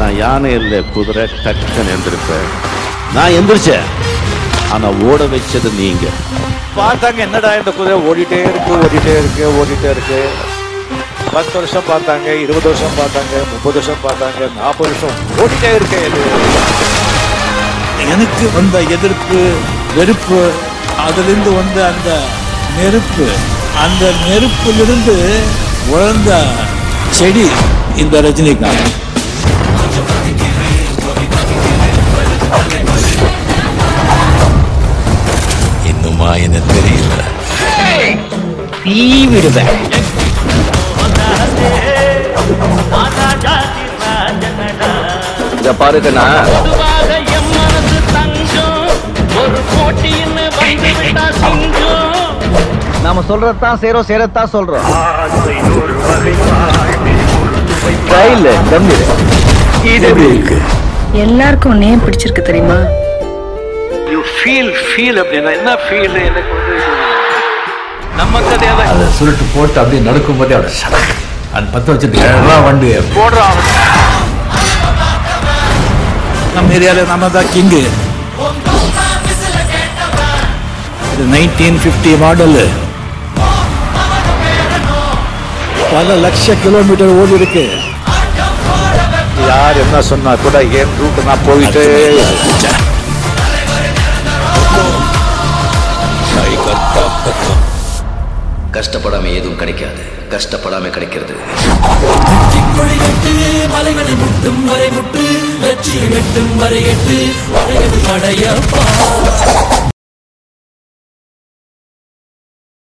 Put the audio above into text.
நான் யானை இல்லை குதிரை டக்குன்னு எந்திருப்பேன் நான் எந்திரிச்சேன் ஆனா ஓட வச்சது நீங்க பார்த்தாங்க என்னடா இந்த குதிரை ஓடிட்டே இருக்கு ஓடிட்டே இருக்கு ஓடிட்டே இருக்கு பத்து வருஷம் பார்த்தாங்க இருபது வருஷம் பார்த்தாங்க முப்பது வருஷம் பார்த்தாங்க நாற்பது வருஷம் ஓடிட்டே இருக்கு இது எனக்கு வந்த எதிர்ப்பு வெறுப்பு அதிலிருந்து வந்த அந்த நெருப்பு அந்த நெருப்பிலிருந்து வளர்ந்த செடி இந்த ரஜினிகாந்த் இன்னுமா என்ன தெரியல தீ விடுவேன் இத பாருங்கண்ணா பொதுவாக எம் மனசு தங்கம் ஒரு போட்டின்னு வந்து விட்டா சிங்கம் நாம சொல்றதுதான் செய்றோம் செய்யறதுதான் சொல்றோம் ஸ்டைல் கம்பீர் இது எப்படி இருக்கு எல்லாருக்கும் உன்னை ஏன் பிடிச்சிருக்கு தெரியுமா யூ ஃபீல் ஃபீல் அப்படின்னா என்ன ஃபீல் எனக்கு வந்து நம்ம கதையால அதை சுருட்டு போட்டு அப்படியே நடக்கும் போதே அவட சடக் அது பத்த வச்சுட்டு எல்லாம் வண்டி போடுறான் நம்ம ஏரியாவில் நம்ம தான் கிங்கு இது நைன்டீன் ஃபிஃப்டி மாடலு பல லட்ச கிலோமீட்டர் ஓடி இருக்கு யார் என்ன சொன்னா கூட என் ரூட் நான் போயிட்டு கஷ்டப்படாம எதுவும் கிடைக்காது கஷ்டப்படாம கிடைக்கிறது மலைகளை முட்டும் வரை முட்டு வெற்றி வெட்டும் வரை எட்டு படையது படையப்பா